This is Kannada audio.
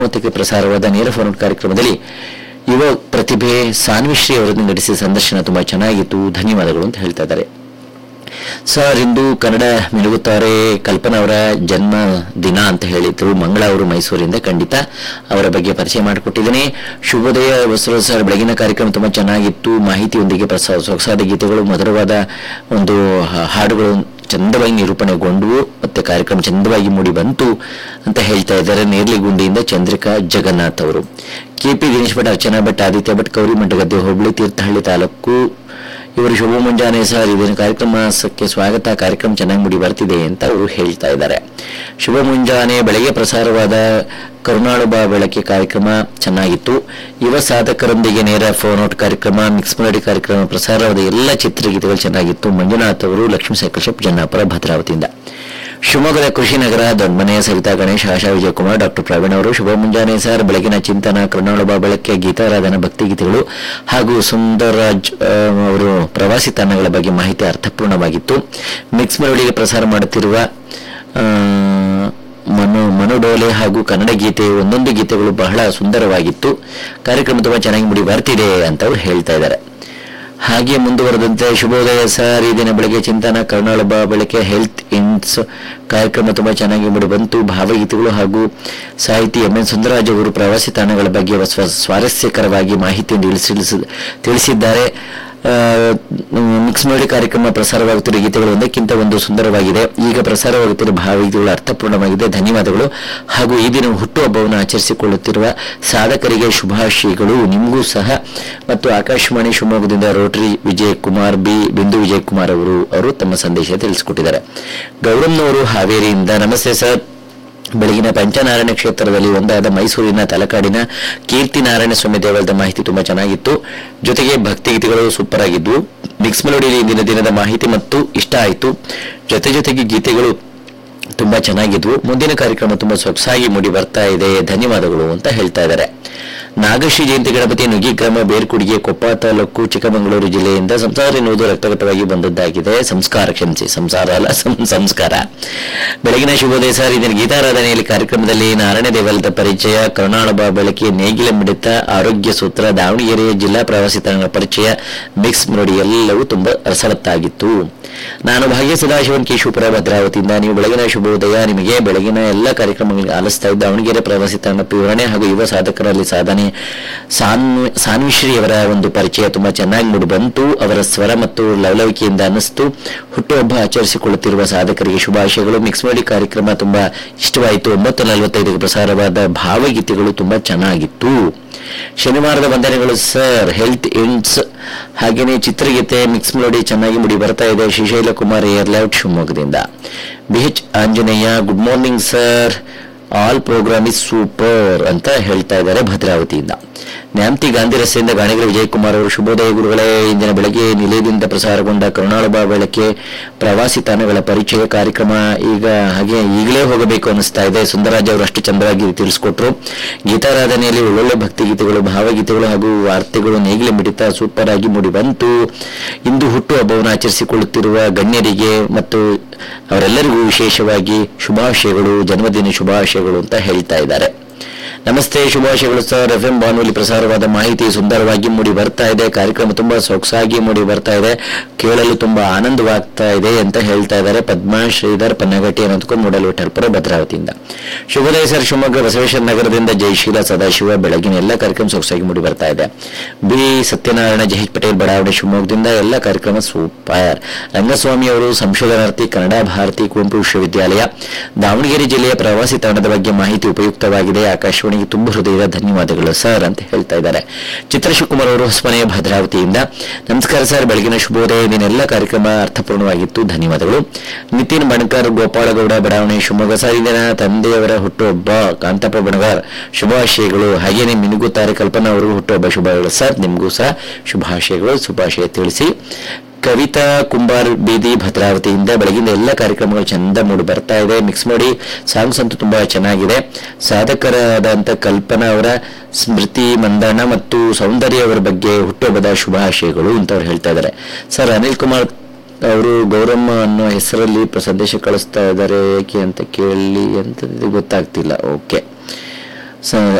ಮೂವತ್ತಕ್ಕೆ ಪ್ರಸಾರವಾದ ನೇರ ಫೋನ್ ಕಾರ್ಯಕ್ರಮದಲ್ಲಿ ಯುವ ಪ್ರತಿಭೆ ಸಾನ್ವಿಶ್ರೀ ಅವರನ್ನು ನಡೆಸಿದ ಸಂದರ್ಶನ ತುಂಬಾ ಚೆನ್ನಾಗಿತ್ತು ಧನ್ಯವಾದಗಳು ಅಂತ ಹೇಳ್ತಾ ಇದ್ದಾರೆ ಸರ್ ಇಂದು ಕನ್ನಡ ಮಿನುಗುತ್ತಾರೆ ಕಲ್ಪನಾ ಅವರ ಜನ್ಮ ದಿನ ಅಂತ ಹೇಳಿದ್ರು ಮಂಗಳ ಅವರು ಮೈಸೂರಿಂದ ಖಂಡಿತ ಅವರ ಬಗ್ಗೆ ಪರಿಚಯ ಮಾಡಿಕೊಟ್ಟಿದ್ದೀನಿ ಶುಭೋದಯ ಬಸವ ಸರ್ ಬೆಳಗಿನ ಕಾರ್ಯಕ್ರಮ ತುಂಬಾ ಚೆನ್ನಾಗಿತ್ತು ಮಾಹಿತಿಯೊಂದಿಗೆ ಪ್ರಸ ಸೊಗಸಾದ ಗೀತೆಗಳು ಮಧುರವಾದ ಒಂದು ಹ- ಹಾಡುಗಳು ಚಂದವಾಗಿ ನಿರೂಪಣೆಗೊಂಡವು ಮತ್ತೆ ಕಾರ್ಯಕ್ರಮ ಚಂದವಾಗಿ ಮೂಡಿ ಬಂತು ಅಂತ ಹೇಳ್ತಾ ಇದ್ದಾರೆ ನೇರ್ಲಿಗುಂಡಿಯಿಂದ ಚಂದ್ರಿಕಾ ಜಗನ್ನಾಥ್ ಅವರು ಕೆಪಿ ದಿನೇಶ್ ಭಟ್ ಅರ್ಚನಾ ಭಟ್ ಆದಿತ್ಯ ಭಟ್ ಗೌರಿ ಮಂಟಗದ್ದೆ ಹೋಬಳಿ ತೀರ್ಥಹಳ್ಳಿ ತಾಲೂಕು ಇವರು ಶುಭ ಮುಂಜಾನೆ ಸರ್ ಇದನ್ನ ಕಾರ್ಯಕ್ರಮಕ್ಕೆ ಸ್ವಾಗತ ಕಾರ್ಯಕ್ರಮ ಚೆನ್ನಾಗಿ ಮುಡಿ ಬರ್ತಿದೆ ಅಂತ ಅವರು ಹೇಳ್ತಾ ಇದ್ದಾರೆ ಶುಭ ಮುಂಜಾನೆ ಬೆಳಗ್ಗೆ ಪ್ರಸಾರವಾದ ಕರುನಾಳುಬ ಬೆಳಕೆ ಕಾರ್ಯಕ್ರಮ ಚೆನ್ನಾಗಿತ್ತು ಯುವ ಸಾಧಕರೊಂದಿಗೆ ನೇರ ಫೋನ್ ಔಟ್ ಕಾರ್ಯಕ್ರಮ ಮಿಕ್ಸ್ ಮೆಲೋಡಿ ಕಾರ್ಯಕ್ರಮ ಪ್ರಸಾರವಾದ ಎಲ್ಲ ಚಿತ್ರಗೀತೆಗಳು ಚೆನ್ನಾಗಿತ್ತು ಮಂಜುನಾಥ್ ಅವರು ಲಕ್ಷ್ಮೀ ಸೈಕಲ್ ಜನ್ನಾಪುರ ಭದ್ರಾವತಿಯಿಂದ ಶಿವಮೊಗ್ಗದ ಕೃಷಿನಗರ ದೊಡ್ಡಮನೆ ಸವಿತಾ ಗಣೇಶ್ ಆಶಾ ವಿಜಯಕುಮಾರ್ ಡಾಕ್ಟರ್ ಪ್ರವೀಣ್ ಅವರು ಶುಭ ಮುಂಜಾನೆ ಸರ್ ಬೆಳಗಿನ ಚಿಂತನ ಕರುಣಾಳುಬ ಬೆಳಕೆ ಗೀತಾರಾಧನ ಭಕ್ತಿಗೀತೆಗಳು ಹಾಗೂ ಸುಂದರರಾಜ್ ಆ, ಅವರು ಪ್ರವಾಸಿ ತಾಣಗಳ ಬಗ್ಗೆ ಮಾಹಿತಿ ಅರ್ಥಪೂರ್ಣವಾಗಿತ್ತು ಮಿಕ್ಸ್ ಮೆಲೋಡಿಗೆ ಪ್ರಸಾರ ಮಾಡುತ್ತಿರುವ ಆ, ಮನು ಮನುಡೋಲೆ ಹಾಗೂ ಕನ್ನಡ ಗೀತೆ ಒಂದೊಂದು ಗೀತೆಗಳು ಬಹಳ ಸುಂದರವಾಗಿತ್ತು ಕಾರ್ಯಕ್ರಮ ತುಂಬಾ ಚೆನ್ನಾಗಿ ಮುಡಿ ಬರ್ತಿದೆ ಅಂತ ಅವರು ಹೇಳ್ತಾ ಇದ್ದಾರೆ ಹಾಗೆ ಮುಂದುವರೆದಂತೆ ಶುಭೋದಯ ಸರ್ ಈ ದಿನ ಬೆಳಗ್ಗೆ ಚಿಂತನ ಕರ್ನಾಳಬ ಬೆಳಗ್ಗೆ ಹೆಲ್ತ್ ಇನ್ಸ್ ಕಾರ್ಯಕ್ರಮ ತುಂಬಾ ಚೆನ್ನಾಗಿ ಮೂಡಿ ಬಂತು ಭಾವಗೀತೆಗಳು ಹಾಗೂ ಸಾಹಿತಿ ಎಂ ಎನ್ ಸುಂದರರಾಜ್ ಅವರು ಪ್ರವಾಸಿ ತಾಣಗಳ ಬಗ್ಗೆ ಸ್ವ- ಸ್ವಾರಸ್ಯಕರವಾಗಿ ಮಾಹಿತಿಯನ್ನು ತಿಳಿಸಿ ತಿಳಿಸಿದ್ದಾರೆ ಆ, ಮಿಕ್ಸ್ ಮಾಡಿ ಕಾರ್ಯಕ್ರಮ ಪ್ರಸಾರವಾಗುತ್ತಿರುವ ಗೀತೆಗಳು ಒಂದಕ್ಕಿಂತ ಒಂದು ಸುಂದರವಾಗಿದೆ ಈಗ ಪ್ರಸಾರವಾಗುತ್ತಿರುವ ಭಾವಗೀತೆಗಳು ಅರ್ಥಪೂರ್ಣವಾಗಿದೆ ಧನ್ಯವಾದಗಳು ಹಾಗೂ ಈ ದಿನ ಹುಟ್ಟುಹಬ್ಬವನ್ನು ಆಚರಿಸಿಕೊಳ್ಳುತ್ತಿರುವ ಸಾಧಕರಿಗೆ ಶುಭಾಶಯಗಳು ನಿಮಗೂ ಸಹ ಮತ್ತು ಆಕಾಶವಾಣಿ ಶಿವಮೊಗ್ಗದಿಂದ ರೋಟರಿ ವಿಜಯ್ ಕುಮಾರ್ ಬಿ ಬಿಂದು ವಿಜಯ್ ಕುಮಾರ್ ಅವರು ಅವರು ತಮ್ಮ ಸಂದೇಶ ತಿಳಿಸಿಕೊಟ್ಟಿದ್ದಾರೆ ಗೌರಮ್ನವರು ಹಾವೇರಿಯಿಂದ ನಮಸ್ತೆ ಸರ್ ಬೆಳಗಿನ ಪಂಚನಾರಾಯಣ ಕ್ಷೇತ್ರದಲ್ಲಿ ಒಂದಾದ ಮೈಸೂರಿನ ತಲಕಾಡಿನ ಕೀರ್ತಿ ನಾರಾಯಣ ಸ್ವಾಮಿ ದೇವಾಲಯದ ಮಾಹಿತಿ ತುಂಬಾ ಚೆನ್ನಾಗಿತ್ತು ಜೊತೆಗೆ ಭಕ್ತಿಗೀತೆಗಳು ಸೂಪರ್ ಆಗಿದ್ವು ಮಿಕ್ಸ್ ಮೆಲೋಡಿಯಲ್ಲಿ ಇಂದಿನ ದಿನದ ಮಾಹಿತಿ ಮತ್ತು ಇಷ್ಟ ಆಯಿತು ಜೊತೆ ಜೊತೆಗೆ ಗೀತೆಗಳು ತುಂಬಾ ಚೆನ್ನಾಗಿದ್ವು ಮುಂದಿನ ಕಾರ್ಯಕ್ರಮ ತುಂಬಾ ಸೊಗಸಾಗಿ ಮೂಡಿ ಬರ್ತಾ ಇದೆ ಧನ್ಯವಾದಗಳು ಅಂತ ಹೇಳ್ತಾ ಇದ್ದಾರೆ ನಾಗಶ್ರೀ ಜಯಂತಿ ಗಣಪತಿ ನುಗ್ಗಿ ಗ್ರಾಮ ಬೇರ್ಕುಡಿಗೆ ಕೊಪ್ಪ ತಾಲೂಕು ಚಿಕ್ಕಮಗಳೂರು ಜಿಲ್ಲೆಯಿಂದ ಸಂಸಾರ ಎನ್ನುವುದು ರಕ್ತಗತವಾಗಿ ಬಂದದ್ದಾಗಿದೆ ಸಂಸ್ಕಾರ ಕ್ಷಮಿಸಿ ಸಂಸಾರ ಅಲ್ಲ ಸಂ- ಸಂಸ್ಕಾರ ಬೆಳಗಿನ ಶುಭೋದಯ ಸರ್ ಇದರ ಗೀತಾರಾಧನೆಯಲ್ಲಿ ಕಾರ್ಯಕ್ರಮದಲ್ಲಿ ನಾರಾಯಣ ದೇವಾಲಯದ ಪರಿಚಯ ಕರುಣಾಳಬ ಬೆಳಕಿ ನೇಗಿಲ ಮಿಡಿತ ಆರೋಗ್ಯ ಸೂತ್ರ ದಾವಣಗೆರೆಯ ಜಿಲ್ಲಾ ಪ್ರವಾಸಿ ತಾಣಗಳ ಪರಿಚಯ ಮಿಕ್ಸ್ ನೋಡಿ ಎಲ್ಲವೂ ತುಂಬಾ ರಸವತ್ತಾಗಿತ್ತು ನಾನು ಭಾಗ್ಯ ಸದಾಶಿವನ್ ಕೇಶವಪುರ ಭದ್ರಾವತಿಯಿಂದ ನೀವು ಬೆಳಗಿನ ಶುಭೋದಯ ನಿಮಗೆ ಬೆಳಗಿನ ಎಲ್ಲ ಕಾರ್ಯಕ್ರಮಗಳಿಗೆ ಆಲಿಸ್ತಾ ಇದ್ದ ದಾವಣಗೆರೆ ಪ್ರವಾಸಿ ತಾಣ ವಿವರಣೆ ಹಾಗೂ ಯುವ ಸಾಧಕರಲ್ಲಿ ಸಾಧನೆ ಸಾನ್ವಿ- ಸಾನ್ವಿಶ್ರೀ ಅವರ ಒಂದು ಪರಿಚಯ ತುಂಬಾ ಚೆನ್ನಾಗಿ ಮೂಡಿ ಬಂತು ಅವರ ಸ್ವರ ಮತ್ತು ಲವಲವಿಕೆಯಿಂದ ಅನ್ನಿಸ್ತು ಹುಟ್ಟುಹಬ್ಬ ಆಚರಿಸಿಕೊಳ್ಳುತ್ತಿರುವ ಸಾಧಕರಿಗೆ ಶುಭಾಶಯಗಳು ಮಿಕ್ಸ್ ಮಾಡಿ ಕಾರ್ಯಕ್ರಮ ತುಂಬಾ ಇಷ್ಟವಾಯಿತು ಒಂಬತ್ತು ನಲವತ್ತೈದಕ್ಕೆ ಪ್ರಸಾರವಾದ ಭಾವಗೀತೆಗಳು ತುಂಬಾ ಚೆನ್ನಾಗಿತ್ತು ಶನಿವಾರದ ವಂದನೆಗಳು ಸರ್ ಹೆಲ್ತ್ ಇಂಡ್ಸ್ ಹಾಗೇನೆ ಚಿತ್ರಗೀತೆ ಮಿಕ್ಸ್ ಮೆಲೋಡಿ ಚೆನ್ನಾಗಿ ಮುಡಿ ಬರ್ತಾ ಇದೆ ಶ್ರೀಶೈಲ ಕುಮಾರ್ ಏರ್ಲೌಟ್ ಶಿವಮೊಗ್ಗದಿಂದ BH Anjaneya good morning sir all programme is super ಅಂತ ಹೇಳ್ತಾ ಇದ್ದಾರೆ ಭದ್ರಾವತಿಯಿಂದ ನ್ಯಾಮ್ತಿ ಗಾಂಧಿ ರಸ್ತೆಯಿಂದ ಗಾಣಿಗರ ವಿಜಯಕುಮಾರ್ ಅವರು ಶುಭೋದಯ ಗುರುಗಳೇ ಇಂದಿನ ಬೆಳಗ್ಗೆ ನಿಲಯದಿಂದ ಪ್ರಸಾರಗೊಂಡ ಕರುಣಾಳುಬ ಬೆಳಕೆ ಪ್ರವಾಸಿ ತಾಣಗಳ ಪರಿಚಯ ಕಾರ್ಯಕ್ರಮ ಈಗ ಹಾಗೆ ಈಗಲೇ ಹೋಗಬೇಕು ಅನಿಸ್ತಾ ಇದೆ ಸುಂದರಾಜ್ ಅವರು ಅಷ್ಟು ಚಂದವಾಗಿ ತಿಳಿಸ್ಕೊಟ್ರು ಗೀತಾರಾಧನೆಯಲ್ಲಿ ಒಳ್ಳೊಳ್ಳೆ ಭಕ್ತಿಗೀತೆಗಳು ಭಾವಗೀತೆಗಳು ಹಾಗೂ ವಾರ್ತೆಗಳು ನೇಗಿಲೆ ಮಿಡಿತ ಸೂಪರ್ ಆಗಿ ಮೂಡಿ ಬಂತು ಇಂದು ಹುಟ್ಟು ಹಬ್ಬವನ್ನು ಆಚರಿಸಿಕೊಳ್ಳುತ್ತಿರುವ ಗಣ್ಯರಿಗೆ ಮತ್ತು ಅವರೆಲ್ಲರಿಗೂ ವಿಶೇಷವಾಗಿ ಶುಭಾಶಯಗಳು ಜನ್ಮದಿನ ಶುಭಾಶಯಗಳು ಅಂತ ಹೇಳ್ತಾ ಇದ್ದಾರೆ ನಮಸ್ತೆ ಶುಭಾಶಯಗಳು ಸರ್ ಎಫ್ ಎಂ ಬಾನುಲಿ ಪ್ರಸಾರವಾದ ಮಾಹಿತಿ ಸುಂದರವಾಗಿ ಮೂಡಿ ಬರ್ತಾ ಇದೆ ಕಾರ್ಯಕ್ರಮ ತುಂಬಾ ಸೊಗಸಾಗಿ ಮೂಡಿ ಬರ್ತಾ ಇದೆ ಕೇಳಲು ತುಂಬಾ ಆನಂದವಾಗ್ತಾ ಇದೆ ಅಂತ ಹೇಳ್ತಾ ಇದ್ದಾರೆ ಪದ್ಮಾ ಶ್ರೀಧರ್ ಪನ್ನಗಟ್ಟಿ ಅನ್ನೋದಕ್ಕೊಂದು ಮೂಡಲ್ ವಿಠಲ್ಪುರ ಭದ್ರಾವತಿಯಿಂದ ಶುಭೋದಯ ಸರ್ ಶಿವಮೊಗ್ಗ ಬಸವೇಶ್ವರ ನಗರದಿಂದ ಜಯಶೀಲ ಸದಾಶಿವ ಬೆಳಗಿನ ಎಲ್ಲ ಕಾರ್ಯಕ್ರಮ ಸೊಗಸಾಗಿ ಮೂಡಿ ಬರ್ತಾ ಇದೆ ಬಿ ಸತ್ಯನಾರಾಯಣ ಜಹೇಜ್ ಪಟೇಲ್ ಬಡಾವಣೆ ಶಿವಮೊಗ್ಗದಿಂದ ಎಲ್ಲ ಕಾರ್ಯಕ್ರಮ ಸೂಪರ್ ರಂಗಸ್ವಾಮಿ ಅವರು ಸಂಶೋಧನಾರ್ಥಿ ಕನ್ನಡ ಭಾರತಿ ಕುವೆಂಪು ವಿಶ್ವವಿದ್ಯಾಲಯ ದಾವಣಗೆರೆ ಜಿಲ್ಲೆಯ ಪ್ರವಾಸಿ ತಾಣದ ಬಗ್ಗೆ ಮಾಹಿತಿ ಉಪಯುಕ್ತವಾಗಿದೆ ಆಕಾಶವಾಣಿಗೆ ತುಂಬ ಹೃದಯದ ಧನ್ಯವಾದಗಳು ಸರ್ ಅಂತ ಹೇಳ್ತಾ ಇದ್ದಾರೆ ಚಿತ್ರಶಿವಕುಮಾರ್ ಅವರು ಹೊಸಮನೆಯ ಭದ್ರಾವತಿಯಿಂದ ನಮಸ್ಕಾರ ಸರ್ ಬೆಳಗಿನ ಶುಭೋದಯ ದಿನೆಲ್ಲ ಕಾರ್ಯಕ್ರಮ ಅರ್ಥಪೂರ್ಣವಾಗಿತ್ತು ಧನ್ಯವಾದಗಳು ನಿತಿನ್ ಬಣಕರ್ ಗೋಪಾಳಗೌಡ ಬಡಾವಣೆ ಶಿವಮೊಗ್ಗ ಸರ್ ಈ ದಿನ ತಂದೆಯವರ ಹುಟ್ಟುಹಬ್ಬ ಕಾಂತಪ್ಪ ಬಣಗಾರ್ ಶುಭಾಶಯಗಳು ಹಾಗೇನೆ ಮಿನುಗುತ್ತಾರೆ ಕಲ್ಪನಾ ಅವರು ಹುಟ್ಟುಹಬ್ಬ ಶುಭಗಳು ಸರ್ ನಿಮಗೂ ಸಹ ಶುಭಾಶಯಗಳು ಶುಭಾಶಯ ತಿಳಿಸಿ ಕವಿತಾ ಕುಂಬಾರ್ ಬೀದಿ ಭದ್ರಾವತಿಯಿಂದ ಬೆಳಗಿನ ಎಲ್ಲ ಕಾರ್ಯಕ್ರಮಗಳು ಚಂದ ಮೂಡಿ ಬರ್ತಾ ಇದೆ ಮಿಕ್ಸ್ ಮಾಡಿ ಸಾಂಗ್ಸ್ ಅಂತೂ ತುಂಬಾ ಚೆನ್ನಾಗಿದೆ ಸಾಧಕರಾದಂತ ಕಲ್ಪನಾ ಅವರ ಸ್ಮೃತಿ ಮಂದಣ್ಣ ಮತ್ತು ಸೌಂದರ್ಯ ಅವರ ಬಗ್ಗೆ ಹುಟ್ಟುಹಬ್ಬದ ಶುಭಾಶಯಗಳು ಅಂತ ಅವ್ರು ಹೇಳ್ತಾ ಇದ್ದಾರೆ ಸರ್ ಅನಿಲ್ ಕುಮಾರ್ ಅವರು ಗೌರಮ್ಮ ಅನ್ನೋ ಹೆಸರಲ್ಲಿ ಪ್ರ- ಸಂದೇಶ ಕಳಿಸ್ತಾ ಇದ್ದಾರೆ ಏಕೆ ಅಂತ ಕೇಳಿ ಅಂತ ಇದು ಗೊತ್ತಾಗ್ತಿಲ್ಲ ಓಕೆ ಸ